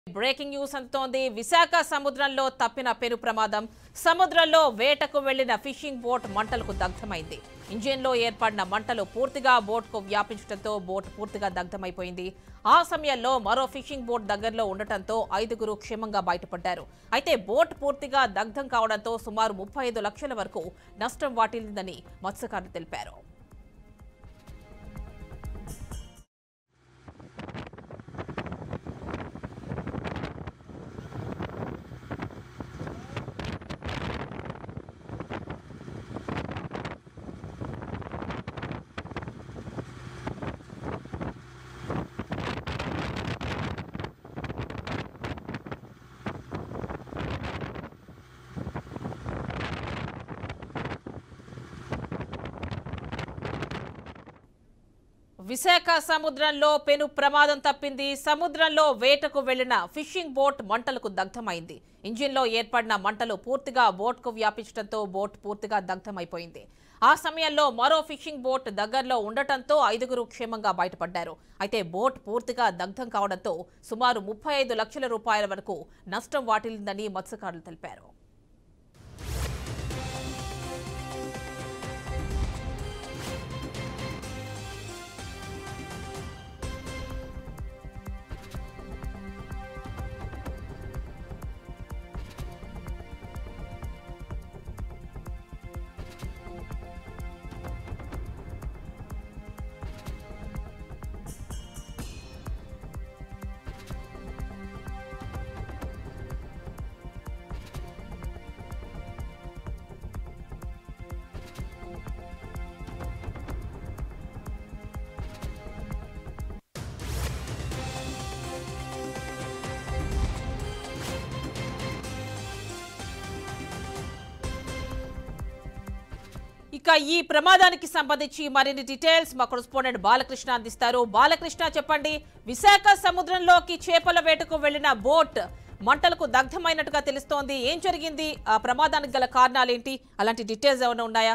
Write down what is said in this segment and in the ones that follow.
Breaking news అందుతోంది విశాఖ సముద్రంలో తప్పిన పెను ప్రమాదం సముద్రంలో వేటకు వెళ్లిన ఫిషింగ్ బోట్ మంటలకు దగ్ధమైంది ఇంజిన్లో ఏర్పడిన మంటలు పూర్తిగా బోట్కు వ్యాపించడంతో బోట్ పూర్తిగా దగ్ధమైపోయింది ఆ సమయంలో మరో ఫిషింగ్ బోట్ దగ్గరలో ఉండటంతో ఐదుగురు క్షేమంగా బయటపడ్డారు అయితే బోట్ పూర్తిగా దగ్ధం కావడంతో సుమారు ముప్పై ఐదు లక్షల వరకు నష్టం వాటిల్లిందని మత్స్యకారులు తెలిపారు విశాఖ సముద్రంలో పెను ప్రమాదం తప్పింది సముద్రంలో వేటకు వెళ్లిన ఫిషింగ్ బోట్ మంటలకు దగ్ధమైంది ఇంజిన్లో ఏర్పడిన మంటలు పూర్తిగా బోట్కు వ్యాపించడంతో బోట్ పూర్తిగా దగ్ధమైపోయింది ఆ సమయంలో మరో ఫిషింగ్ బోట్ దగ్గరలో ఉండటంతో ఐదుగురు క్షేమంగా బయటపడ్డారు అయితే బోట్ పూర్తిగా దగ్ధం కావడంతో సుమారు ముప్పై ఐదు లక్షల రూపాయల వరకు నష్టం వాటిల్లిందని మత్స్యకారులు తెలిపారు ఇక ఈ ప్రమాదానికి సంబంధించి మరిన్ని డీటెయిల్స్ మా కొరెస్పాండెంట్ బాలకృష్ణ అందిస్తారు బాలకృష్ణ చెప్పండి విశాఖ సముద్రంలోకి చేపల వేటకు వెళ్లిన బోట్ మంటలకు దగ్ధమైనట్టుగా తెలుస్తోంది ఏం జరిగింది ఆ ప్రమాదానికి గల కారణాలేంటి అలాంటి డీటెయిల్స్ ఏమైనా ఉన్నాయా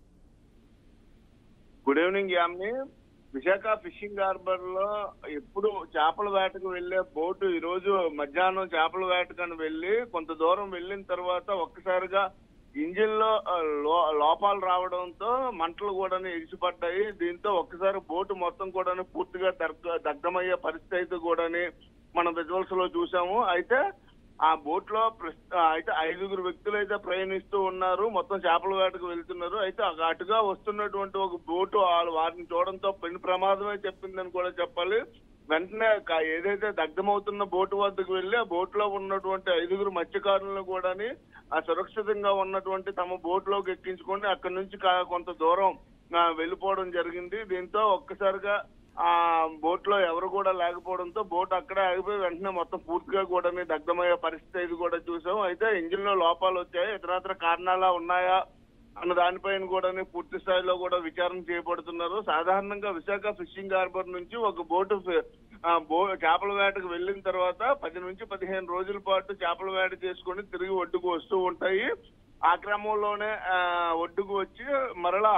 గుడ్ ఈవినింగ్ యామ్ని విశాఖ ఫిషింగ్ హార్బర్ లో ఎప్పుడు చేపల వేటకు వెళ్లే బోటు ఈ రోజు మధ్యాహ్నం చేపల వేటకని వెళ్లి కొంత దూరం వెళ్ళిన తర్వాత ఒక్కసారిగా ఇంజిన్ లో ఆ, లో- లోపాలు రావడంతో మంటలు కూడా ఎగిసిపడ్డాయి దీంతో ఒక్కసారి బోటు మొత్తం కూడా పూర్తిగా దగ్ధ- దగ్ధమయ్యే పరిస్థితి అయితే కూడా మనం విజువల్స్ లో చూసాము అయితే ఆ బోట్ లో ప్రస్- ఆ, అయితే ఐదుగురు వ్యక్తులు అయితే ప్రయాణిస్తూ ఉన్నారు మొత్తం చేపల వేటకు వెళ్తున్నారు అయితే ఆ అటుగా వస్తున్నటువంటి ఒక బోటు వాళ్ళు వారిని చూడడంతో పెను ప్రమాదమే చెప్పిందని కూడా చెప్పాలి వెంటనే క- ఏదైతే దగ్ధమవుతున్న బోటు వద్దకు వెళ్లి ఆ బోట్ లో ఉన్నటువంటి ఐదుగురు మత్స్యకారులను కూడా ఆ సురక్షితంగా ఉన్నటువంటి తమ బోట్ లోకి ఎక్కించుకొని అక్కడి నుంచి కా- కొంత దూరం ఆ, వెళ్ళిపోవడం జరిగింది దీంతో ఒక్కసారిగా ఆ బోట్ లో ఎవరు కూడా లేకపోవడంతో బోట్ అక్కడే ఆగిపోయి వెంటనే మొత్తం పూర్తిగా కూడా దగ్ధమయ్యే పరిస్థితి ఇది కూడా చూసాం అయితే ఇంజిన్ లో లోపాలు వచ్చాయి ఇతరత్ర కారణాలా ఉన్నాయా అన్న దానిపైన కూడా పూర్తి స్థాయిలో కూడా విచారణ చేయబడుతున్నారు సాధారణంగా విశాఖ ఫిషింగ్ హార్బర్ నుంచి ఒక బోటు ఫి- ఆ, బో చేపల వేటకు వెళ్ళిన తర్వాత పది నుంచి పదిహేను రోజుల పాటు చేపల వేట చేసుకొని తిరిగి ఒడ్డుకు వస్తూ ఉంటాయి ఆ క్రమంలోనే ఆ, ఒడ్డుకు వచ్చి మరలా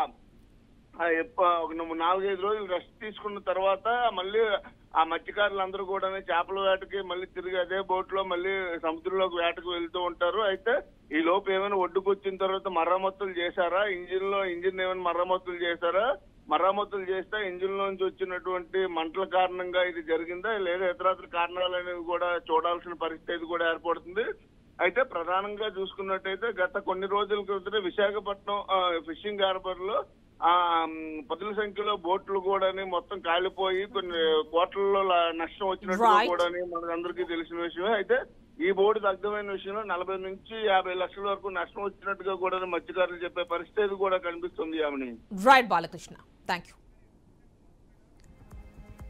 ఆ ఎప్ప- ఒక ను- నాలుగైదు రోజులు రెస్ట్ తీసుకున్న తర్వాత మళ్ళీ ఆ మత్స్యకారులందరూ కూడా చేపల వేటకి మళ్ళీ తిరిగి అదే బోట్ లో మళ్ళీ సముద్రంలోకి వేటకు వెళ్తూ ఉంటారు అయితే ఈ లోపు ఏమైనా ఒడ్డుకు వచ్చిన తర్వాత మరమ్మతులు చేశారా ఇంజిన్ లో ఇంజిన్ ఏమైనా మరమ్మతులు చేశారా మరమ్మతులు చేస్తే ఇంజిన్ లోంచి వచ్చినటువంటి మంటల కారణంగా ఇది జరిగిందా లేదా ఇతరత్ర కారణాలు అనేవి కూడా చూడాల్సిన పరిస్థితి కూడా ఏర్పడుతుంది అయితే ప్రధానంగా చూసుకున్నట్టయితే గత కొన్ని రోజుల క్రితమే విశాఖపట్నం ఆ, ఫిషింగ్ హార్బర్ లో ఆ మ్, పదుల సంఖ్యలో బోట్లు కూడా మొత్తం కాలిపోయి కొన్ని కోట్లలో ల- నష్టం వచ్చినట్టు Right. కూడా మనకందరికీ తెలిసిన విషయమే అయితే ఈ బోర్డు దగ్ధమైన విషయంలో నలభై నుంచి యాభై లక్షల వరకు నష్టం వచ్చినట్టుగా కూడా మత్స్యకారులు చెప్పే పరిస్థితి కూడా కనిపిస్తుంది ఆమెని రైట్ బాలకృష్ణ థ్యాంక్ యూ